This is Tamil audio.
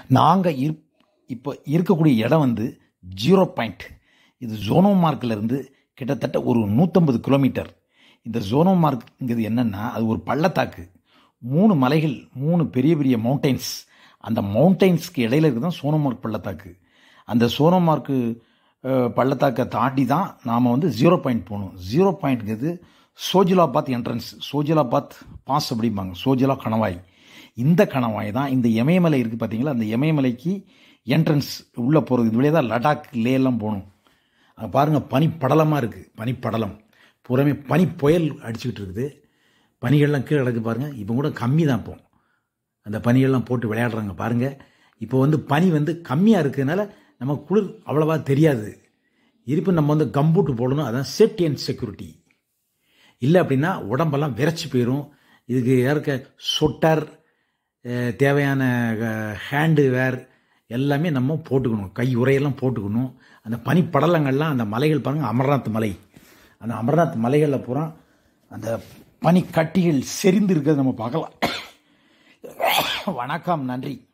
நாங்கள் இரு இப்போ இருக்கக்கூடிய இடம் வந்து ஜீரோ பாயிண்ட் இது ஜோனோ இருந்து கிட்டத்தட்ட ஒரு நூற்றம்பது கிலோமீட்டர் இந்த ஜோனோ மார்க்ங்கிறது என்னென்னா அது ஒரு பள்ளத்தாக்கு மூணு மலைகள் மூணு பெரிய பெரிய மவுண்டைன்ஸ் அந்த மவுண்டைன்ஸ்க்கு இடையில இருக்குது தான் சோனோமார்க் பள்ளத்தாக்கு அந்த சோனோமார்க்கு அஹ், பள்ளத்தாக்கை தாண்டி தான் நாம் வந்து ஜீரோ பாயிண்ட் போகணும் ஜீரோ பாயிண்ட்ங்கிறது சோஜிலாபாத் என்ட்ரன்ஸ் சோஜிலாபாத் பாஸ் அப்படிம்பாங்க சோஜிலா கணவாய் இந்த கணவாய் தான் இந்த இமயமலை இருக்குது பார்த்தீங்களா அந்த இமயமலைக்கு என்ட்ரன்ஸ் உள்ளே போகிறது இது வழியாக தான் லடாக் லே எல்லாம் போகணும் அங்கே பாருங்கள் பனி படலமாக இருக்குது பனிப்படலம் பூராமே பனி புயல் அடிச்சுக்கிட்டு இருக்குது பனிகள்லாம் கீழே கிடக்கு பாருங்கள் இப்போ கூட கம்மி தான் இப்போ அந்த பனிகள்லாம் போட்டு விளையாடுறாங்க பாருங்கள் இப்போ வந்து பனி வந்து கம்மியாக இருக்கிறதுனால நம்ம குளிர் அவ்வளவா தெரியாது இருப்பு நம்ம வந்து கம்பூட்டு போடணும் அதான் சேஃப்டி அண்ட் செக்யூரிட்டி இல்லை அப்படின்னா உடம்பெல்லாம் விரைச்சி போயிடும் இதுக்கு ஏற்க சொட்டர் அஹ், தேவையான ஹேண்டு வேர் எல்லாமே நம்ம போட்டுக்கணும் கை உரையெல்லாம் போட்டுக்கணும் அந்த பனிப்படலங்கள்லாம் அந்த மலைகள் பாருங்கள் அமர்நாத் மலை அந்த அமர்நாத் மலைகளில் பூரா அந்த பனிக்கட்டிகள் செறிந்து இருக்கிறத நம்ம பார்க்கலாம் வணக்கம் நன்றி